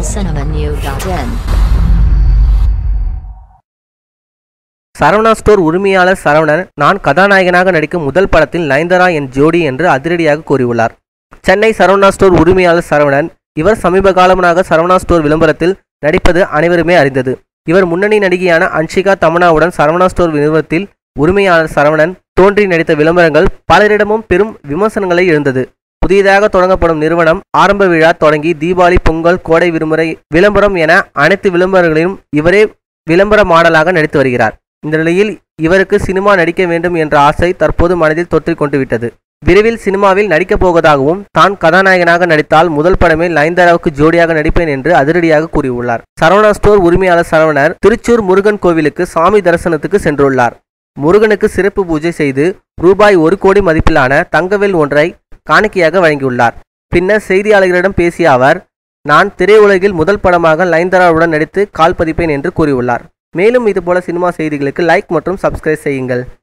tamilcinemanew.in Saravana store உரிமையாளர் சரவணன் நான் கதாநாயகனாக நடிக்கும் முதல் படத்தில் நயன்தாரா என் ஜோடி என்று அதிரடியாக கூறியுள்ளார் சென்னை சரவணா ஸ்டோர் உரிமையாளர் சரவணன் இவர் சமீப காலமாக சரவணா ஸ்டோர் விளம்பரத்தில் நடிப்பது அனைவருமே அறிந்தது இவர் முன்னணி நடிகையான அன்ஷிகா தமனாவுடன் சரவணா ஸ்டோர் நிறுவனத்தில் உரிமையாளர் சரவணன் தோன்றி நடித்த விளம்பரங்கள் பலரிடமும் பெரும் விமர்சனங்களை எழுந்தது புதியதாக தொடங்கப்படும் நிறுவனம் ஆரம்ப விழா தொடங்கி தீபாவளி பொங்கல் கோடை விடுமுறை விளம்பரம் என அனைத்து விளம்பரங்களிலும் இவரே விளம்பர மாடலாக நடித்து வருகிறார் இந்த நிலையில் இவருக்கு சினிமா நடிக்க வேண்டும் என்ற ஆசை தற்போது மனதில் தொற்றிக் கொண்டு விட்டது விரைவில் சினிமாவில் நடிக்கப் போவதாகவும் தான் கதாநாயகனாக நடித்தால் முதல் படமே நயன்தாராவுக்கு ஜோடியாக நடிப்பேன் என்று அதிரடியாக கூறியுள்ளார் சரவணா ஸ்டோர் உரிமையாளர் சரவணர் திருச்சூர் முருகன் கோவிலுக்கு சாமி தரிசனத்துக்கு சென்றுள்ளார் முருகனுக்கு சிறப்பு பூஜை செய்து ரூபாய் ஒரு கோடி மதிப்பிலான தங்கவேல் ஒன்றை காணிக்கையாக வழங்கியுள்ளார் பின்னர் செய்தியாளர்களிடம் பேசிய அவர் நான் திரையுலகில் முதல் படமாக நயன்தாராவுடன் நடித்து கால் பதிப்பேன் என்று கூறியுள்ளார் மேலும் இதுபோல சினிமா செய்திகளுக்கு லைக் மற்றும் சப்ஸ்கிரைப் செய்யுங்கள்